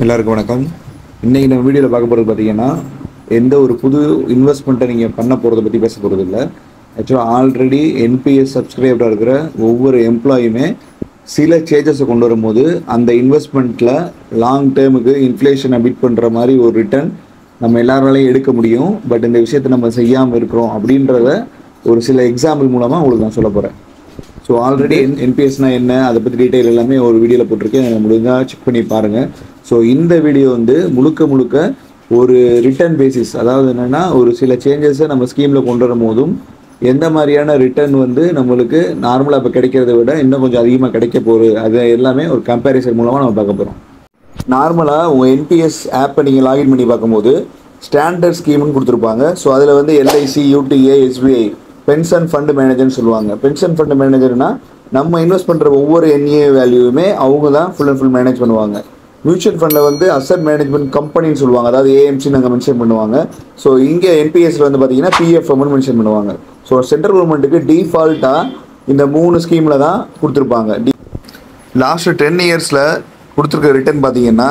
எல்லாருக்கும் வணக்கம் இன்றைக்கி நம்ம வீடியோவில் பார்க்க போகிறது பார்த்தீங்கன்னா எந்த ஒரு புது இன்வெஸ்ட்மெண்ட்டை நீங்கள் பண்ண போகிறத பற்றி பேச போகிறது இல்லை ஆக்சுவலாக ஆல்ரெடி என்பிஎஸ் சப்ஸ்கிரைபராக இருக்கிற ஒவ்வொரு எம்ப்ளாயுமே சில சேஞ்சஸை கொண்டு வரும்போது அந்த இன்வெஸ்ட்மெண்ட்டில் லாங் டேர்முக்கு இன்ஃப்ளேஷனை பீட் பண்ணுற மாதிரி ஒரு ரிட்டர்ன் நம்ம எல்லாராலையும் எடுக்க முடியும் பட் இந்த விஷயத்தை நம்ம செய்யாமல் இருக்கிறோம் அப்படின்றத ஒரு சில எக்ஸாம்பிள் மூலமாக உங்களுக்கு நான் சொல்ல போகிறேன் ஸோ ஆல்ரெடி என்பிஎஸ்னா என்ன அதை பற்றி டீட்டெயில் எல்லாமே ஒரு வீடியோவில் போட்டிருக்கேன் அதை முடிஞ்சால் செக் பண்ணி பாருங்கள் ஸோ இந்த வீடியோ வந்து முழுக்க முழுக்க ஒரு ரிட்டர்ன் பேசிஸ் அதாவது என்னென்னா ஒரு சில சேஞ்சஸை நம்ம ஸ்கீமில் கொண்டு வரும் போதும் எந்த மாதிரியான ரிட்டர்ன் வந்து நம்மளுக்கு நார்மலாக இப்போ கிடைக்கிறத விட இன்னும் கொஞ்சம் அதிகமாக கிடைக்க போகுது அது எல்லாமே ஒரு கம்பேரிசன் மூலமாக நம்ம பார்க்க போகிறோம் நார்மலாக உங்கள் என்பிஎஸ் ஆப்பை நீங்கள் லாகின் பண்ணி பார்க்கும்போது ஸ்டாண்டர்ட் ஸ்கீம்னு கொடுத்துருப்பாங்க ஸோ அதில் வந்து LIC UTI SBI pension fund மேனேஜர்னு சொல்லுவாங்க பென்ஷன் ஃபண்ட் மேனேஜர்னா நம்ம இன்வெஸ்ட் பண்ணுற ஒவ்வொரு என்ஏ வேல்யூவுமே அவங்க தான் ஃபுல் அண்ட் ஃபுல் மேனேஜ் பண்ணுவாங்க மியூச்சுவல் ஃபண்டில் வந்து அசட் மேனேஜ்மெண்ட் கம்பெனின்னு சொல்லுவாங்க அதாவது ஏஎம்சி நாங்கள் மென்ஷன் பண்ணுவாங்க ஸோ இங்கே என்பிஎஸ்ல வந்து பார்த்தீங்கன்னா பிஎஃப்எம்னு மென்ஷன் பண்ணுவாங்க ஸோ சென்ட்ரல் கவர்மெண்ட்டுக்கு டிஃபால்ட்டாக இந்த மூணு ஸ்கீமில் தான் கொடுத்துருப்பாங்க லாஸ்ட் டென் இயர்ஸில் கொடுத்துருக்க ரிட்டர்ன் பார்த்தீங்கன்னா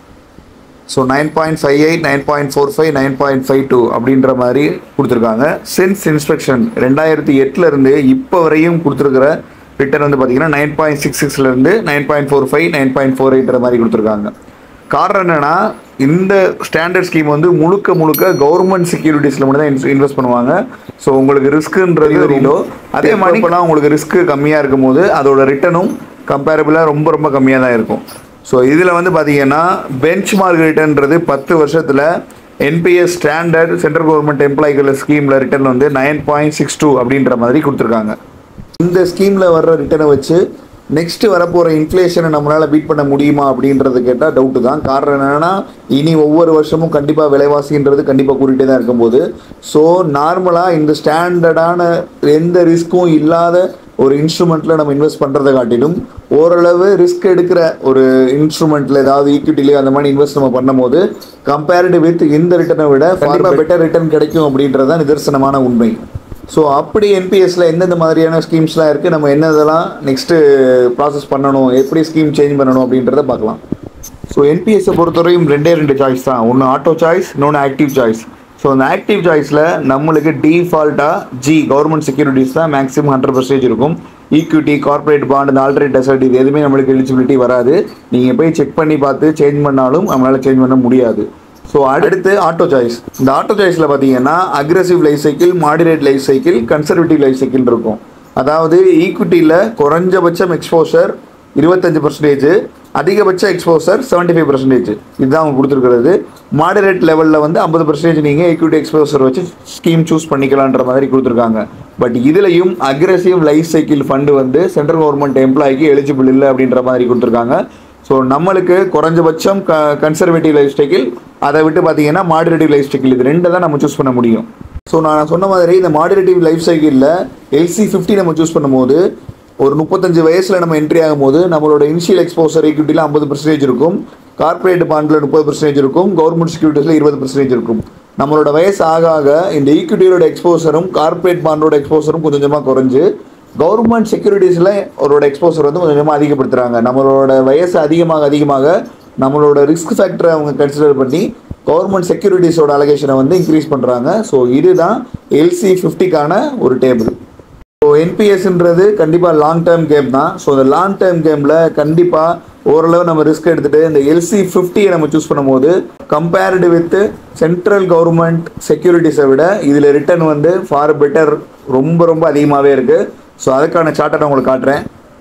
so nine point five eight nine point four five nine point five two அப்படின்ற மாதிரி கொடுத்துருக்காங்க சின்ஸ் இன்ஸ்பெக்ஷன் ரெண்டாயிரத்தி எட்டுலேருந்து இப்போ வரையும் கொடுத்துருக்கிற ரிட்டர்ன் வந்து பார்த்தீங்கன்னா நைன் பாயிண்ட் சிக்ஸ் சிக்ஸ்லேருந்து nine point four five nine point four எயிட்ற மாதிரி கொடுத்துருக்காங்க காரணம் என்னன்னா இந்த ஸ்டாண்டர்ட் ஸ்கீம் வந்து முழுக்க முழுக்க கவர்மெண்ட் செக்யூரிட்டிஸில் மட்டும் தான் இன்வெஸ்ட் பண்ணுவாங்க ஸோ உங்களுக்கு ரிஸ்க்குன்றது தெரியலோ அதே மாதிரி இப்போலாம் உங்களுக்கு ரிஸ்க்கு கம்மியாக இருக்கும் போது அதோட ரிட்டர்னும் கம்பேரபிளாக ரொம்ப ரொம்ப கம்மியாக தான் இருக்கும் ஸோ இதில் வந்து பார்த்தீங்கன்னா பெஞ்ச் மார்க் ரிட்டர்ன்றது பத்து வருஷத்தில் என்பிஎஸ் ஸ்டாண்டர்ட் சென்ட்ரல் கவர்மெண்ட் எம்ப்ளாய்கள் ஸ்கீமில் ரிட்டர்ன் வந்து நைன் பாயிண்ட் சிக்ஸ் டூ அப்படின்ற மாதிரி கொடுத்துருக்காங்க இந்த ஸ்கீமில் வர்ற ரிட்டர்னை வச்சு நெக்ஸ்ட் வரப்போகிற இன்ஃப்ளேஷனை நம்மளால் பீட் பண்ண முடியுமா அப்படின்றது கேட்டால் டவுட்டு தான் காரணம் என்னென்னா இனி ஒவ்வொரு வருஷமும் கண்டிப்பாக விலைவாசின்றது கண்டிப்பாக கூட்டிகிட்டே தான் இருக்கும்போது ஸோ நார்மலாக இந்த ஸ்டாண்டர்டான எந்த ரிஸ்க்கும் இல்லாத ஒரு இன்ஸ்ட்ருமெண்ட்டில் நம்ம இன்வெஸ்ட் பண்ணுறதை காட்டிலும் ஓரளவு ரிஸ்க் எடுக்கிற ஒரு இன்ஸ்ட்ருமெண்ட்டில் ஏதாவது ஈக்விட்டிலேயோ அந்த மாதிரி இன்வெஸ்ட் நம்ம பண்ணும்போது கம்பேர்டு வித் இந்த ரிட்டர்னை விட கண்டிப்பாக பெட்டர் ரிட்டர்ன் கிடைக்கும் அப்படின்றது தான் நிதர்சனமான உண்மை ஸோ அப்படி என்பிஎஸ்ல எந்தெந்த மாதிரியான ஸ்கீம்ஸ்லாம் இருக்குது நம்ம என்னதெல்லாம் நெக்ஸ்ட்டு ப்ராசஸ் பண்ணணும் எப்படி ஸ்கீம் சேஞ்ச் பண்ணணும் அப்படின்றத பார்க்கலாம் ஸோ என்பிஎஸ்ஸை பொறுத்தவரையும் ரெண்டே ரெண்டு சாய்ஸ் தான் ஒன்று ஆட்டோ சாய்ஸ் இன்னொன்று ஆக்டிவ் சாய்ஸ் ஸோ அந்த ஆக்டிவ் சாய்ஸில் நம்மளுக்கு டிஃபால்ட்டாக ஜி கவர்மெண்ட் செக்யூரிட்டிஸ் தான் மேக்ஸிமம் ஹண்ட்ரட் பர்சன்டேஜ் இருக்கும் ஈக்விட்டி கார்ப்பரேட் பாண்ட் இந்த ஆல்டர்னேட் டெசர்ட் இது எதுவுமே நம்மளுக்கு எலிஜிபிலிட்டி வராது நீங்கள் போய் செக் பண்ணி பார்த்து சேஞ்ச் பண்ணாலும் நம்மளால் சேஞ்ச் பண்ண முடியாது ஸோ அடுத்து ஆட்டோ சாய்ஸ் இந்த ஆட்டோ சாய்ஸில் பார்த்தீங்கன்னா aggressive life cycle moderate life cycle conservative life cycle இருக்கும் அதாவது ஈக்விட்டியில் குறைஞ்சபட்சம் எக்ஸ்போசர் இருபத்தஞ்சு பர்சன்டேஜ் அதிகபட்ச எக்ஸ்போசர் செவன்ட்டி ஃபைவ் பர்சன்டேஜ் இதுதான் அவங்க கொடுத்துருக்கிறது மாடரேட் லெவலில் வந்து ஐம்பது பர்சன்டேஜ் நீங்கள் ஈக்விட்டி எக்ஸ்போசர் வச்சு ஸ்கீம் சூஸ் பண்ணிக்கலான்ற மாதிரி கொடுத்துருக்காங்க பட் இதுலையும் அக்ரெசிவ் லைஃப் சைக்கிள் ஃபண்டு வந்து சென்ட்ரல் கவர்மெண்ட் எம்ப்ளாய்க்கு எலிஜிபிள் இல்லை அப்படின்ற மாதிரி கொடுத்துருக்காங்க ஸோ நம்மளுக்கு குறைஞ்சபட்சம் க கன்சர்வேட்டிவ் லைஃப் ஸ்டைல் அதை விட்டு பார்த்தீங்கன்னா மாடரேட்டிவ் லைஃப் ஸ்டைல் இது ரெண்டை தான் நம்ம சூஸ் பண்ண முடியும் ஸோ நான் சொன்ன மாதிரி இந்த மாடரேட்டிவ் லைஃப் சைக்கிளில் எல்சி ஃபிஃப்டி நம்ம சூஸ் பண்ணும்போது ஒரு முப்பத்தஞ்சு வயசில் நம்ம என்ட்ரி ஆகும்போது நம்மளோட இனிஷியல் எக்ஸ்போசர் ஈக்விட்டியில் ஐம்பது பர்சன்டேஜ் இருக்கும் கார்ப்பரேட் பாண்டில் முப்பது பர்சன்டேஜ் இருக்கும் கவர்மெண்ட் செக்யூரிட்டிஸில் இருபது பர்சன்டேஜ் இருக்கும் நம்மளோட வயசு ஆக ஆக இந்த ஈக்விட்டியோட எக்ஸ்போசரும் கார்ப்பரேட் பாண்டோட எக்ஸ்போசரும் கொஞ்சம் கொஞ்சமாக குறைஞ்சு கவர்மெண்ட் செக்யூரிட்டிஸில் அவரோட எக்ஸ்போசர் வந்து கொஞ்சம் கொஞ்சமாக அதிகப்படுத்துகிறாங்க நம்மளோட வயசு அதிகமாக அதிகமாக நம்மளோட ரிஸ்க் ஃபேக்டரை அவங்க கன்சிடர் பண்ணி கவர்மெண்ட் செக்யூரிட்டிஸோட அலகேஷனை வந்து இன்க்ரீஸ் பண்ணுறாங்க ஸோ இதுதான் எல்சி ஃபிஃப்டிக்கான ஒரு டேபிள் ஸோ என்பிஎஸ்ன்றது கண்டிப்பாக லாங் டேர்ம் கேம் தான் ஸோ இந்த லாங் டேர்ம் கேமில் கண்டிப்பாக ஓரளவு நம்ம ரிஸ்க் எடுத்துகிட்டு இந்த எல்சி ஃபிஃப்டியை நம்ம சூஸ் பண்ணும்போது கம்பேர்டு வித் சென்ட்ரல் கவர்மெண்ட் செக்யூரிட்டிஸை விட இதில் ரிட்டர்ன் வந்து ஃபார் பெட்டர் ரொம்ப ரொம்ப அதிகமாகவே இருக்குது ஸோ அதுக்கான சார்ட்டை நான் உங்களுக்கு காட்டுறேன்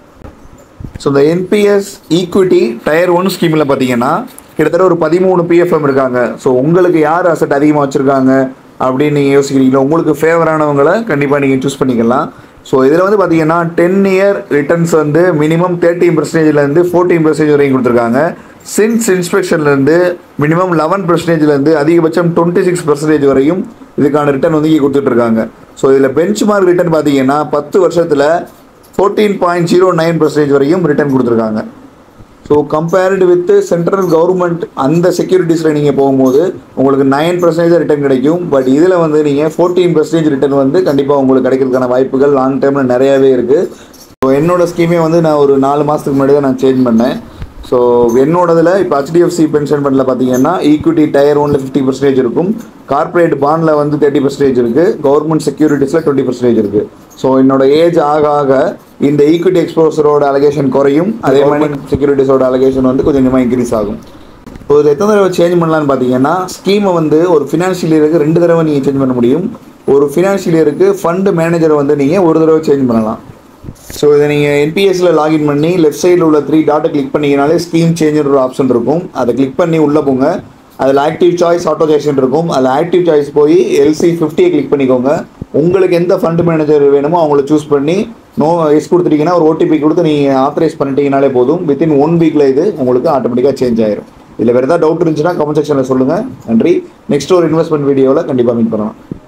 ஸோ இந்த என்பிஎஸ் ஈக்விட்டி டயர் ஒன் ஸ்கீமில் பார்த்தீங்கன்னா கிட்டத்தட்ட ஒரு பதிமூணு பிஎஃப்எம் இருக்காங்க ஸோ உங்களுக்கு யார் அசட் அதிகமாக வச்சுருக்காங்க அப்படின்னு நீங்கள் யோசிக்கிறீங்களோ உங்களுக்கு ஃபேவரானவங்களை கண்டிப்பாக நீங்கள் சூஸ் பண்ணிக்கலாம் ஸோ இதில் வந்து பார்த்தீங்கன்னா டென் இயர் ரிட்டர்ன்ஸ் வந்து மினிமம் தேர்ட்டீன் பர்சன்டேஜ்லேருந்து ஃபோர்டீன் பர்சன்டேஜ் வரைக்கும் கொடுத்துருக்காங்க சின்ஸ் இன்ஸ்பெக்ஷன்லேருந்து மினிமம் லெவன் பர்சன்டேஜ்லேருந்து அதிகபட்சம் டுவெண்ட்டி சிக்ஸ் பர்சன்டேஜ் வரையும் இதுக்கான ரிட்டர்ன் வந்து இங்கே கொடுத்துட்ருக்காங்க ஸோ இதில் பெஞ்ச் மார்க் ரிட்டர்ன் பார்த்தீங்கன்னா பத்து வருஷத்தில் fourteen point zero nine percentage வரையும் ரிட்டர்ன் கொடுத்துருக்காங்க so compared with central government அந்த செக்யூரிட்டிஸில் நீங்கள் போகும்போது உங்களுக்கு நைன் பர்சன்டேஜ் ரிட்டர்ன் கிடைக்கும் பட் இதில் வந்து நீங்கள் ஃபோர்டீன் பர்சன்டேஜ் ரிட்டர்ன் வந்து கண்டிப்பாக உங்களுக்கு கிடைக்கிறதுக்கான வாய்ப்புகள் லாங் டைமில் நிறையாவே இருக்குது ஸோ என்னோட ஸ்கீமே வந்து நான் ஒரு நாலு மாதத்துக்கு முன்னாடி தான் நான் சேஞ்ச் பண்ணேன் ஸோ என்னோடதுல இப்போ ஹெச்டிஎஃப்சி பென்ஷன் ஃபண்டில் பார்த்தீங்கன்னா ஈக்விட்டி டயர் ஒன்ல ஃபிஃப்டி பர்சன்டேஜ் இருக்கும் கார்ப்பரேட் பாண்டில் வந்து தேர்ட்டி பர்சன்டேஜ் இருக்குது கவர்மெண்ட் செக்யூரிட்டிஸில் டுவெண்ட்டி பர்சன்டேஜ் இருக்குது ஸோ என்னோட ஏஜ் ஆக ஆக இந்த ஈக்விட்டி எக்ஸ்போசரோட அலகேஷன் குறையும் அதே மாதிரி செக்யூரிட்டிஸோட அலகேஷன் வந்து கொஞ்சம் கொஞ்சமாக இன்க்ரீஸ் ஆகும் இப்போ இது எத்தனை தடவை சேஞ்ச் பண்ணலான்னு பார்த்தீங்கன்னா ஸ்கீமை வந்து ஒரு ஃபினான்ஷியல் இயருக்கு ரெண்டு தடவை நீங்கள் சேஞ்ச் பண்ண முடியும் ஒரு ஃபினான்ஷியல் இயருக்கு ஃபண்டு மேனேஜரை வந்து நீங்கள் ஒரு தடவை சேஞ்ச் பண்ணலாம் ஸோ இதை நீங்கள் என்பிஎஸ்ல லாகின் பண்ணி லெஃப்ட் சைடில் உள்ள த்ரீ டாட்டை கிளிக் பண்ணீங்கனாலே ஸ்கீம் சேஞ்சர் ஒரு ஆப்ஷன் இருக்கும் அதை கிளிக் பண்ணி உள்ளே போங்க அதில் ஆக்டிவ் சாய்ஸ் ஆட்டோகேஷன் இருக்கும் அதில் ஆக்டிவ் சாய்ஸ் போய் எல்சி ஃபிஃப்டியை கிளிக் பண்ணிக்கோங்க உங்களுக்கு எந்த ஃபண்ட் மேனேஜர் வேணுமோ அவங்கள சூஸ் பண்ணி நோ எஸ் கொடுத்துட்டீங்கன்னா ஒரு ஓடிபி கொடுத்து நீங்கள் ஆத்தரைஸ் பண்ணிட்டீங்கனாலே போதும் வித்தின் ஒன் வீக்கில் இது உங்களுக்கு ஆட்டோமேட்டிக்காக சேஞ்ச் ஆயிரும் இதில் வேறு ஏதாவது டவுட் இருந்துச்சுன்னா கமெண்ட் செக்ஷனில் சொல்லுங்கள் நன்றி நெக்ஸ்ட் ஒரு இன்வெஸ்ட்மெண்ட் வீடியோவில் கண்டிப்பாக மீட் பண்ணலாம்